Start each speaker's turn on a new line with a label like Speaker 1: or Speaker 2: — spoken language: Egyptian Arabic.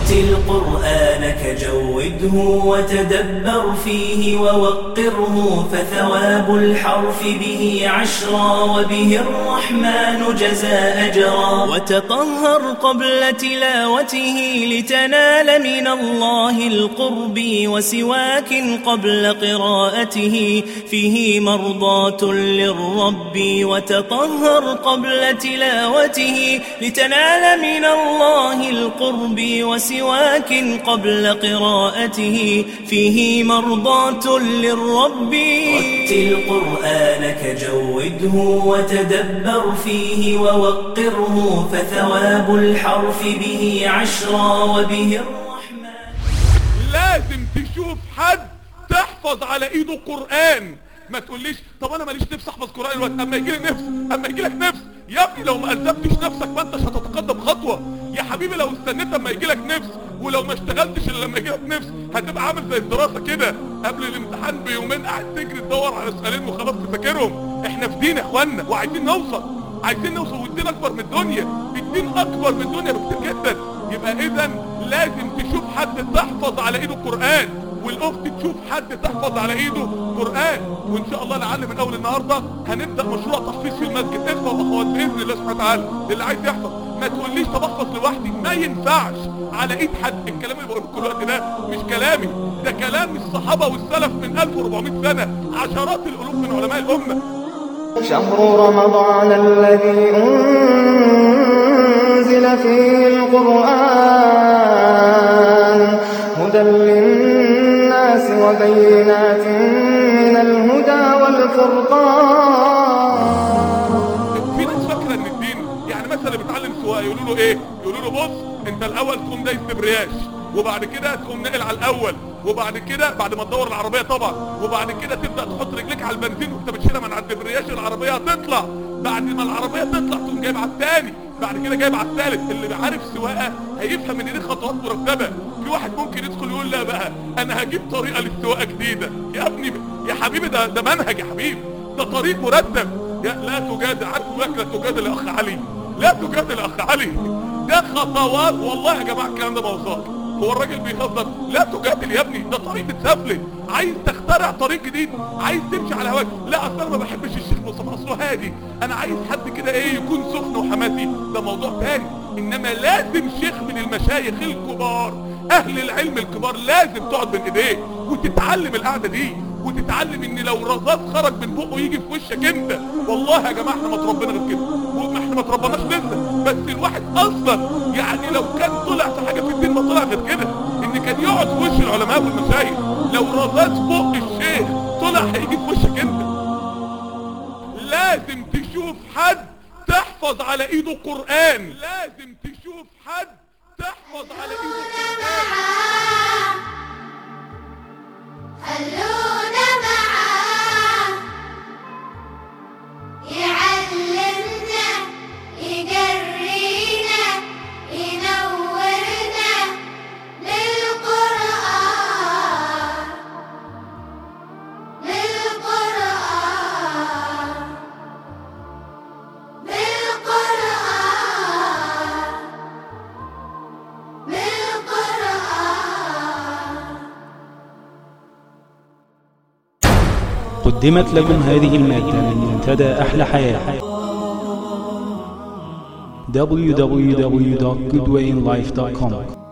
Speaker 1: رتل قرآنك جوده وتدبر فيه ووقره فثواب الحرف به عشرا وبه الرحمن جزاء أجرا وتطهر قبل تلاوته لتنال من الله القرب وسواك قبل قراءته فيه مرضاة للرب وتطهر قبل تلاوته لتنال من الله القرب وسواك قبل قراءته فيه مرضاة للرب رتل قرآنك جوده وتدبر فيه ووقره فثواب الحرف به عشرا وبه الرحمن
Speaker 2: لازم تشوف حد تحفظ على ايده قرآن ما تقوليش طب انا ماليش نفس احفظ قرآن الوقت اما يجي لي نفس اما يجي لك نفس يا ابني لو ما الزمتش نفسك ما انتش هتتقدم خطوة يا حبيبي لو استنيت اما يجي لك نفس ولو ما اشتغلتش الا لما يجي لك نفس هتبقى عامل زي الدراسة كده قبل الامتحان بيومين قاعد تجري تدور على سؤالين وخلاص تذاكرهم احنا في دين يا اخوانا وعايزين نوصل عايزين نوصل والدين اكبر من الدنيا الدين اكبر من الدنيا بكتير جدا يبقى اذا لازم تشوف حد تحفظ على ايده قرآن والاخت تشوف حد تحفظ على ايده قرآن وان شاء الله لعل من اول النهاردة هنبدأ مشروع تحفيظ في المسجد اخوة واخوات باذن الله سبحانه وتعالى اللي عايز يحفظ ما تقوليش طب احفظ لوحدي ما ينفعش على ايد حد الكلام اللي بقوله لكم الوقت ده مش كلامي ده كلام الصحابة والسلف من 1400 سنة عشرات الالوف من علماء الامة
Speaker 3: شهر رمضان الذي أنزل فيه القرآن هدى للناس وبينات من الهدى والفرقان
Speaker 2: في ناس فاكره ان الدين يعني مثلا اللي بيتعلم سواقه يقولوا له ايه يقولوا له بص انت الاول تقوم دايس دبرياج وبعد كده تقوم ناقل على الاول وبعد كده بعد ما تدور العربيه طبعا وبعد كده تبدا تحط رجليك على البنزين وانت بتشيلها من على الدبرياج العربيه هتطلع بعد ما العربيه تطلع تقوم جايب على الثاني بعد كده جايب على الثالث اللي عارف سواقه هيفهم ان دي خطوات مرتبه في واحد ممكن يدخل يقول لا بقى انا هجيب طريقه للسواقه جديده يا ابني يا حبيبي ده ده منهج يا حبيبي ده طريق مرتب يا لا تجادل عارف يقول لا تجادل يا اخ علي لا تجادل يا اخ علي ده خطوات والله يا جماعه الكلام ده موثوق هو الراجل بيخطط لا تجادل يا ابني ده طريق متسفلت عايز تخترع طريق جديد عايز تمشي على هواك لا اصل انا ما بحبش الشيخ مصطفى اصله هادي انا عايز حد كده ايه يكون سخن وحماسي ده موضوع تاني انما لازم شيخ من المشايخ الكبار اهل العلم الكبار لازم تقعد بين ايديه وتتعلم القعده دي وتتعلم ان لو رذاذ خرج من بقه يجي في وشك انت والله يا جماعه احنا ما اتربينا غير كده وما احنا ما اتربناش لسه بس الواحد اصلا يعني لو كان طلع في حاجه في الدين ما طلع غير كده ان كان يقعد في وش العلماء والمشايخ لو رذاذ بق الشيخ طلع هيجي في وشك انت لازم تشوف حد تحفظ على ايده قرآن لازم تشوف حد تحفظ على ايده قرآن
Speaker 4: خلونا معاه يعلمنا يقرينا ينورنا للقرآن للقرآن بالقرآن بالقرآن
Speaker 5: قدمت لكم هذه المادة من منتدى أحلى حياة www.goodwayinlife.com